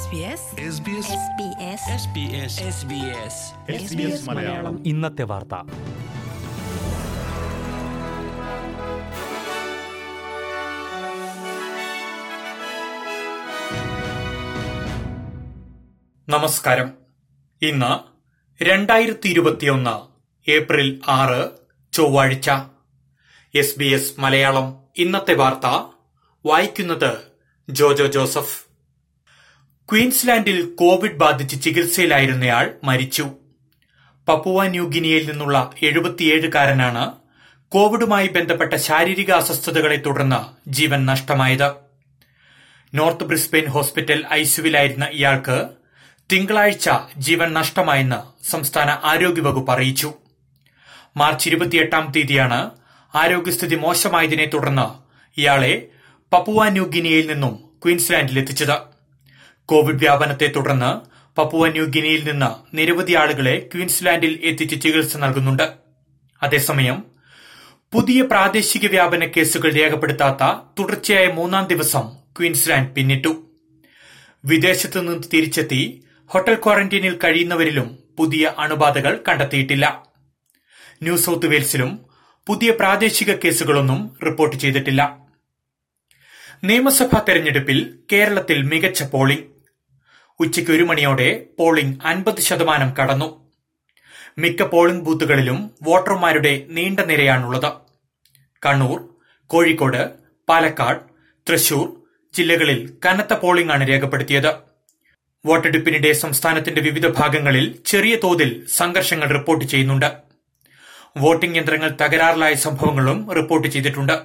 SBS Malayalam ഇന്നത്തെ വാർത്ത നമസ്കാരം ഇന്ന് രണ്ടായിരത്തി ഇരുപത്തിയൊന്ന് ഏപ്രിൽ ആറ് ചൊവ്വാഴ്ച എസ് ബി എസ് മലയാളം ഇന്നത്തെ വാർത്ത വായിക്കുന്നത് ജോജോ ജോസഫ് ക്വീൻസ്ലാൻഡിൽ കോവിഡ് ബാധിച്ച് ചികിത്സയിലായിരുന്നയാൾ മരിച്ചു പപ്പുവ ന്യൂഗിനിയയിൽ നിന്നുള്ള എഴുപത്തിയേഴുകാരനാണ് കോവിഡുമായി ബന്ധപ്പെട്ട ശാരീരിക അസ്വസ്ഥതകളെ തുടർന്ന് ജീവൻ നഷ്ടമായത് നോർത്ത് ബ്രിസ്ബെയിൻ ഹോസ്പിറ്റൽ ഐസിയുവിലായിരുന്ന ഇയാൾക്ക് തിങ്കളാഴ്ച ജീവൻ നഷ്ടമായെന്ന് സംസ്ഥാന ആരോഗ്യവകുപ്പ് അറിയിച്ചു മാർച്ച് ഇരുപത്തിയെട്ടാം തീയതിയാണ് ആരോഗ്യസ്ഥിതി മോശമായതിനെ തുടർന്ന് ഇയാളെ പപ്പുവ ന്യൂഗിനിയയിൽ നിന്നും ക്വീൻസ്ലാൻഡിൽ എത്തിച്ചത് കോവിഡ് വ്യാപനത്തെ തുടർന്ന് പപ്പുവ ന്യൂഗിനിയിൽ നിന്ന് നിരവധി ആളുകളെ ക്വീൻസ്ലാൻഡിൽ എത്തിച്ച് ചികിത്സ നൽകുന്നുണ്ട് അതേസമയം പുതിയ പ്രാദേശിക വ്യാപന കേസുകൾ രേഖപ്പെടുത്താത്ത തുടർച്ചയായ മൂന്നാം ദിവസം ക്വീൻസ്ലാൻഡ് പിന്നിട്ടു വിദേശത്തു നിന്ന് തിരിച്ചെത്തി ഹോട്ടൽ ക്വാറന്റീനിൽ കഴിയുന്നവരിലും പുതിയ അണുബാധകൾ കണ്ടെത്തിയിട്ടില്ല ന്യൂ സൌത്ത് വെയിൽസിലും പുതിയ പ്രാദേശിക കേസുകളൊന്നും റിപ്പോർട്ട് ചെയ്തിട്ടില്ല നിയമസഭാ തെരഞ്ഞെടുപ്പിൽ കേരളത്തിൽ മികച്ച പോളിംഗ് ഉച്ചയ്ക്ക് ഒരു മണിയോടെ പോളിംഗ് അൻപത് ശതമാനം കടന്നു മിക്ക പോളിംഗ് ബൂത്തുകളിലും വോട്ടർമാരുടെ നീണ്ട നിരയാണുള്ളത് കണ്ണൂർ കോഴിക്കോട് പാലക്കാട് തൃശൂർ ജില്ലകളിൽ കനത്ത പോളിംഗ് ആണ് രേഖപ്പെടുത്തിയത് വോട്ടെടുപ്പിനിടെ സംസ്ഥാനത്തിന്റെ വിവിധ ഭാഗങ്ങളിൽ ചെറിയ തോതിൽ സംഘർഷങ്ങൾ റിപ്പോർട്ട് ചെയ്യുന്നുണ്ട് വോട്ടിംഗ് യന്ത്രങ്ങൾ തകരാറിലായ സംഭവങ്ങളും റിപ്പോർട്ട് ചെയ്തിട്ടുണ്ട്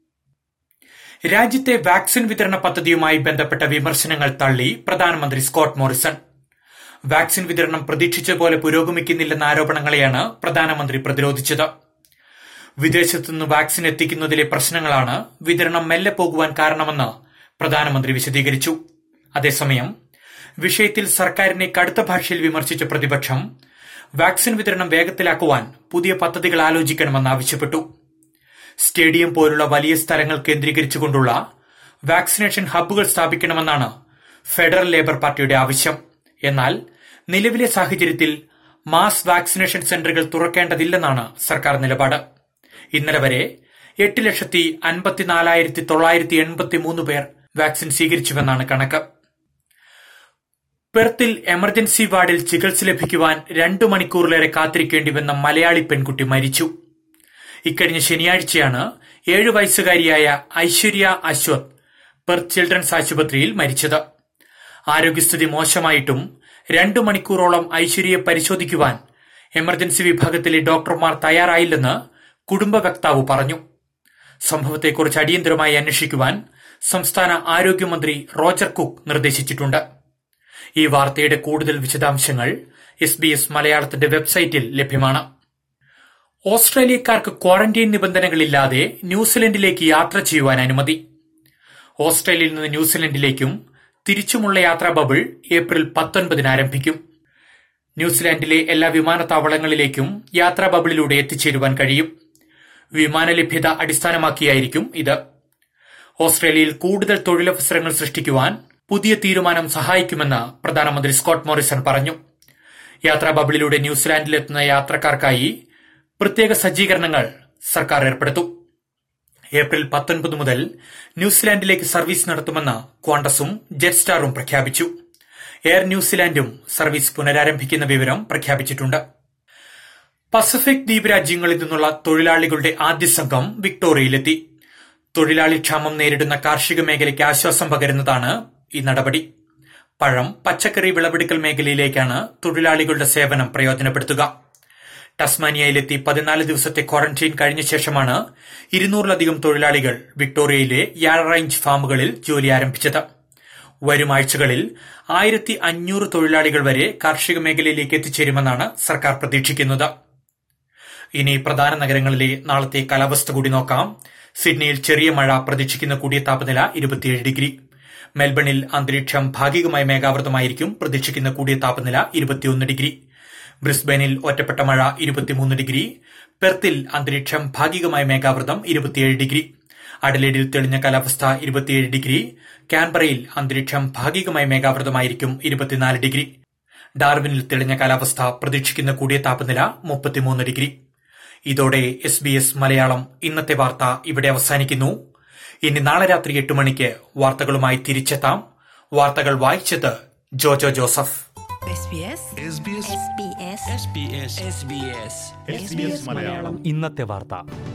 രാജ്യത്തെ വാക്സിൻ വിതരണ പദ്ധതിയുമായി ബന്ധപ്പെട്ട വിമർശനങ്ങൾ തള്ളി പ്രധാനമന്ത്രി സ്കോട്ട് മോറിസൺ വാക്സിൻ വിതരണം പ്രതീക്ഷിച്ച പോലെ പുരോഗമിക്കുന്നില്ലെന്ന ആരോപണങ്ങളെയാണ് പ്രധാനമന്ത്രി പ്രതിരോധിച്ചത് വിദേശത്തുനിന്ന് വാക്സിൻ എത്തിക്കുന്നതിലെ പ്രശ്നങ്ങളാണ് വിതരണം മെല്ലെ പോകുവാൻ കാരണമെന്ന് പ്രധാനമന്ത്രി വിശദീകരിച്ചു അതേസമയം വിഷയത്തിൽ സർക്കാരിനെ കടുത്ത ഭാഷയിൽ വിമർശിച്ച പ്രതിപക്ഷം വാക്സിൻ വിതരണം വേഗത്തിലാക്കുവാൻ പുതിയ പദ്ധതികൾ ആലോചിക്കണമെന്ന് ആവശ്യപ്പെട്ടു സ്റ്റേഡിയം പോലുള്ള വലിയ സ്ഥലങ്ങൾ കേന്ദ്രീകരിച്ചുകൊണ്ടുള്ള വാക്സിനേഷൻ ഹബ്ബുകൾ സ്ഥാപിക്കണമെന്നാണ് ഫെഡറൽ ലേബർ പാർട്ടിയുടെ ആവശ്യം എന്നാൽ നിലവിലെ സാഹചര്യത്തിൽ മാസ് വാക്സിനേഷൻ സെന്ററുകൾ തുറക്കേണ്ടതില്ലെന്നാണ് സർക്കാർ നിലപാട് ഇന്നലെ വരെ എട്ട് ലക്ഷത്തി അൻപത്തിനാലായിരത്തി തൊള്ളായിരത്തി എൺപത്തി മൂന്ന് പേർ വാക്സിൻ സ്വീകരിച്ചുവെന്നാണ് കണക്ക് പെർത്തിൽ എമർജൻസി വാർഡിൽ ചികിത്സ ലഭിക്കുവാൻ രണ്ടു മണിക്കൂറിലേറെ കാത്തിരിക്കേണ്ടി വന്ന മലയാളി പെൺകുട്ടി മരിച്ചു ഇക്കഴിഞ്ഞ ശനിയാഴ്ചയാണ് ഏഴു വയസ്സുകാരിയായ ഐശ്വര്യ അശ്വത് പെർത്ത് ചിൽഡ്രൻസ് ആശുപത്രിയിൽ മരിച്ചത് ആരോഗ്യസ്ഥിതി മോശമായിട്ടും രണ്ടു മണിക്കൂറോളം ഐശ്വര്യയെ പരിശോധിക്കുവാൻ എമർജൻസി വിഭാഗത്തിലെ ഡോക്ടർമാർ തയ്യാറായില്ലെന്ന് കുടുംബ വക്താവ് പറഞ്ഞു സംഭവത്തെക്കുറിച്ച് അടിയന്തരമായി അന്വേഷിക്കുവാൻ സംസ്ഥാന ആരോഗ്യമന്ത്രി റോജർ കുക്ക് നിർദ്ദേശിച്ചിട്ടുണ്ട് ഈ വാർത്തയുടെ കൂടുതൽ വിശദാംശങ്ങൾ എസ് ബി എസ് മലയാളത്തിന്റെ വെബ്സൈറ്റിൽ ലഭ്യമാണ് ഓസ്ട്രേലിയക്കാർക്ക് ക്വാറന്റൈൻ നിബന്ധനകളില്ലാതെ ന്യൂസിലൻഡിലേക്ക് യാത്ര ചെയ്യുവാൻ അനുമതി ഓസ്ട്രേലിയയിൽ നിന്ന് ന്യൂസിലൻഡിലേക്കും തിരിച്ചുമുള്ള യാത്രാ ബബിൾ ഏപ്രിൽ പത്തൊൻപതിന് ആരംഭിക്കും ന്യൂസിലാൻഡിലെ എല്ലാ വിമാനത്താവളങ്ങളിലേക്കും യാത്രാ ബബിളിലൂടെ എത്തിച്ചേരുവാൻ കഴിയും വിമാന ലഭ്യത അടിസ്ഥാനമാക്കിയായിരിക്കും ഇത് ഓസ്ട്രേലിയയിൽ കൂടുതൽ തൊഴിലവസരങ്ങൾ സൃഷ്ടിക്കുവാൻ പുതിയ തീരുമാനം സഹായിക്കുമെന്ന് പ്രധാനമന്ത്രി സ്കോട്ട് മോറിസൺ പറഞ്ഞു യാത്രാ ബബിളിലൂടെ ന്യൂസിലാൻഡിലെത്തുന്ന യാത്രക്കാർക്കായി പ്രത്യേക സജ്ജീകരണങ്ങൾ സർക്കാർ ഏർപ്പെടുത്തും ഏപ്രിൽ പത്തൊൻപത് മുതൽ ന്യൂസിലാൻഡിലേക്ക് സർവീസ് നടത്തുമെന്ന് ക്വാണ്ടസും ജെറ്റ്സ്റ്റാറും പ്രഖ്യാപിച്ചു എയർ ന്യൂസിലാൻഡും സർവീസ് പുനരാരംഭിക്കുന്ന വിവരം പ്രഖ്യാപിച്ചിട്ടുണ്ട് പസഫിക് ദ്വീപ് രാജ്യങ്ങളിൽ നിന്നുള്ള തൊഴിലാളികളുടെ ആദ്യ സംഘം വിക്ടോറിയയിലെത്തി തൊഴിലാളി ക്ഷാമം നേരിടുന്ന കാർഷിക മേഖലയ്ക്ക് ആശ്വാസം പകരുന്നതാണ് ഈ നടപടി പഴം പച്ചക്കറി വിളവെടുക്കൽ മേഖലയിലേക്കാണ് തൊഴിലാളികളുടെ സേവനം പ്രയോജനപ്പെടുത്തുക ടസ്മാനിയയിലെത്തി പതിനാല് ദിവസത്തെ ക്വാറന്റൈൻ കഴിഞ്ഞ ശേഷമാണ് ഇരുന്നൂറിലധികം തൊഴിലാളികൾ വിക്ടോറിയയിലെ യാർ റേഞ്ച് ഫാമുകളിൽ ജോലി ആരംഭിച്ചത് വരും ആഴ്ചകളിൽ ആയിരത്തി അഞ്ഞൂറ് തൊഴിലാളികൾ വരെ കാർഷിക മേഖലയിലേക്ക് എത്തിച്ചേരുമെന്നാണ് സർക്കാർ പ്രതീക്ഷിക്കുന്നത് ഇനി പ്രധാന നഗരങ്ങളിലെ നാളത്തെ കാലാവസ്ഥ കൂടി നോക്കാം സിഡ്നിയിൽ ചെറിയ മഴ പ്രതീക്ഷിക്കുന്ന കൂടിയ താപനില ഇരുപത്തിയേഴ് ഡിഗ്രി മെൽബണിൽ അന്തരീക്ഷം ഭാഗികമായി മേഘാവൃതമായിരിക്കും പ്രതീക്ഷിക്കുന്ന കൂടിയ താപനില ഇരുപത്തിയൊന്ന് ഡിഗ്രി ബ്രിസ്ബെയിനിൽ ഒറ്റപ്പെട്ട മഴ ഇരുപത്തിമൂന്ന് ഡിഗ്രി പെർത്തിൽ അന്തരീക്ഷം ഭാഗികമായി മേഘാവൃതം ഇരുപത്തിയേഴ് ഡിഗ്രി അഡലേഡിൽ തെളിഞ്ഞ കാലാവസ്ഥ ഇരുപത്തിയേഴ് ഡിഗ്രി കാൻബറയിൽ അന്തരീക്ഷം ഭാഗികമായി മേഘാവൃതമായിരിക്കും ഇരുപത്തിനാല് ഡിഗ്രി ഡാർവിനിൽ തെളിഞ്ഞ കാലാവസ്ഥ പ്രതീക്ഷിക്കുന്ന കൂടിയ താപനില മുപ്പത്തിമൂന്ന് ഡിഗ്രി ഇതോടെ എസ് ബി എസ് മലയാളം ഇന്നത്തെ വാർത്ത ഇവിടെ അവസാനിക്കുന്നു ഇനി നാളെ രാത്രി എട്ട് മണിക്ക് വാർത്തകളുമായി തിരിച്ചെത്താം വാർത്തകൾ വായിച്ചത് Jojo Joseph SBS SBS SBS SBS SBS SBS Malayalam ഇന്നത്തെ വാർത്ത